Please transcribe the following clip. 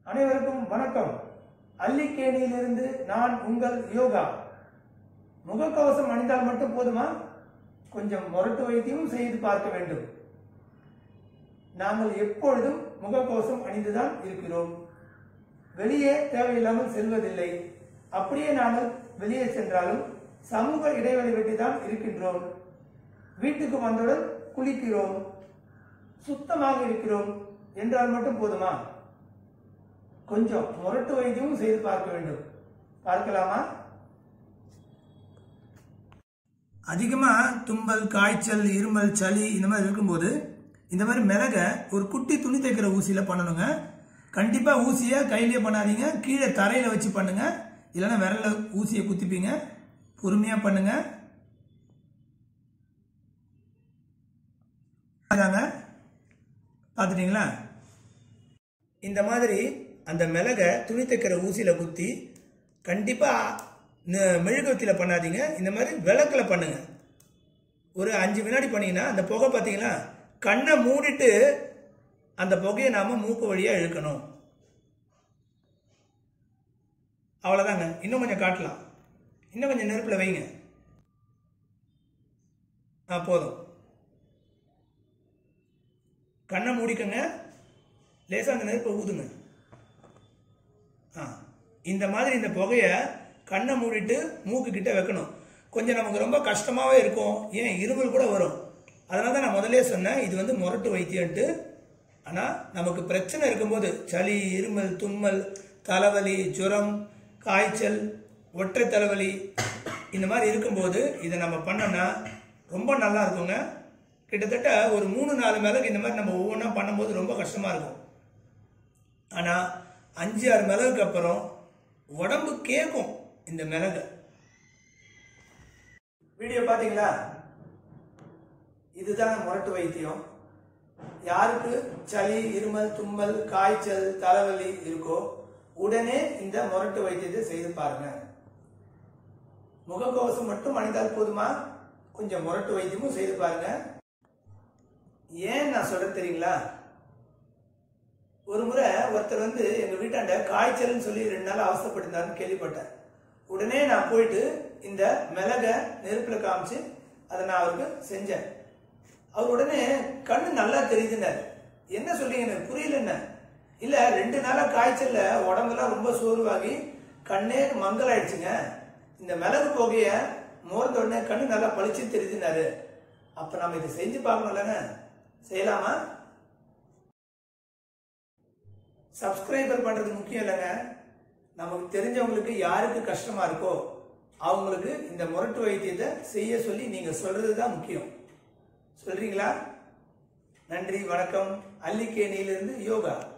அனைவருக்கும் வணக்கம் அல்லிக்கேணியிலிருந்து நான் உங்கள் யோகா முகக்கவசம் அணிந்தால் மட்டும் போதுமா கொஞ்சம் முரட்டு வைத்தியம் செய்து பார்க்க வேண்டும் நாங்கள் எப்பொழுதும் முகக்கவசம் அணிந்துதான் இருக்கிறோம் வெளியே தேவையில்லாமல் செல்வதில்லை அப்படியே நாங்கள் வெளியே சென்றாலும் சமூக இடைவெளி விட்டு தான் இருக்கின்றோம் வீட்டுக்கு வந்தவுடன் குளிக்கிறோம் சுத்தமாக இருக்கிறோம் என்றால் மட்டும் போதுமா கொஞ்சம் முரட்டு வைத்தியமும் செய்து பார்க்க வேண்டும் பார்க்கலாமா அதிகமாக தும்பல் காய்ச்சல் இருமல் சளி இந்த மாதிரி இருக்கும்போது இந்த மாதிரி மிளக ஒரு குட்டி துணி தைக்கிற ஊசியில் பண்ணணுங்க கண்டிப்பாக ஊசியை கையிலேயே பண்ணாதீங்க கீழே தரையில் வச்சு பண்ணுங்க இல்லைன்னா விரல்ல ஊசியை குத்திப்பீங்க பொறுமையாக பண்ணுங்க அதாங்க பார்த்துட்டீங்களா இந்த மாதிரி அந்த மிளகை துணி தைக்கிற ஊசியில் குத்தி கண்டிப்பாக மெழுகுவத்தியில் பண்ணாதீங்க இந்த மாதிரி விளக்கில் பண்ணுங்க ஒரு அஞ்சு வினாடி பண்ணீங்கன்னா அந்த புகை பார்த்தீங்களா கண்ணை மூடிட்டு அந்த புகையை நாம் மூக்கு வழியாக இழுக்கணும் அவ்வளோதாங்க இன்னும் கொஞ்சம் காட்டலாம் இன்னும் கொஞ்சம் நெருப்பில் வைங்க ஆ போதும் கண்ணை மூடிக்கங்க லேசாக அந்த நெருப்பை ஊதுங்க ஆ இந்த மாதிரி இந்த புகையை கண்ணை மூடிட்டு மூக்கு கிட்ட வைக்கணும் கொஞ்சம் நமக்கு ரொம்ப கஷ்டமாகவே இருக்கும் ஏன் இருமல் கூட வரும் அதனால தான் நான் முதலே சொன்னேன் இது வந்து முரட்டு வைத்தியன்ட்டு ஆனால் நமக்கு பிரச்சனை இருக்கும்போது சளி இருமல் தும்மல் தலைவலி ஜுரம் காய்ச்சல் ஒற்றை தலைவலி இந்த மாதிரி இருக்கும்போது இதை நம்ம பண்ணோம்னா ரொம்ப நல்லா இருக்குங்க கிட்டத்தட்ட ஒரு மூணு நாலு மிளகு இந்த மாதிரி நம்ம ஒவ்வொன்றா பண்ணும்போது ரொம்ப கஷ்டமாக இருக்கும் ஆனால் அஞ்சு ஆறு மிளகுக்கு அப்புறம் உடம்பு கேட்கும் இந்த மிளகு வீடியோ பார்த்தீங்களா இதுதான் முரட்டு வைத்தியம் யாருக்கு சளி இருமல் தும்மல் காய்ச்சல் தலைவலி இருக்கோ உடனே இந்த முரட்டு வைத்தியத்தை செய்து பாருங்க முகக்கவசம் மட்டும் அணிந்தால் போதுமா கொஞ்சம் முரட்டு வைத்தியமும் செய்து பாருங்க ஏன் நான் சொல்ல தெரியுங்களா ஒரு முறை ஒருத்தர் வந்து எங்க வீட்டாண்ட காய்ச்சல்னு சொல்லி ரெண்டு நாள் அவசரப்பட்டிருந்தாருன்னு கேள்விப்பட்டேன் உடனே நான் போயிட்டு இந்த மிளக நெருப்புல காமிச்சு அதை நான் அவருக்கு செஞ்சேன் அவர் உடனே கண்ணு நல்லா தெரியுதுன்னாரு என்ன சொல்றீங்க எனக்கு புரியல என்ன இல்ல ரெண்டு நாளா காய்ச்சல்ல உடம்பெல்லாம் ரொம்ப சோர்வாகி கண்ணே மங்கலாயிடுச்சுங்க இந்த மிளகு புகைய மோர்ந்த உடனே கண்ணு நல்லா பளிச்சு தெரியுதுன்னாரு அப்ப நம்ம இதை செஞ்சு பார்க்கணும்லங்க செய்யலாமா சப்ஸ்கிரைபர் பண்றது முக்கியம் இல்லைங்க நமக்கு தெரிஞ்சவங்களுக்கு யாருக்கு கஷ்டமா இருக்கோ அவங்களுக்கு இந்த முரட்டு வைத்தியத்தை செய்ய சொல்லி நீங்க சொல்றது தான் முக்கியம் சொல்றீங்களா நன்றி வணக்கம் அல்லிக்கேணியிலிருந்து யோகா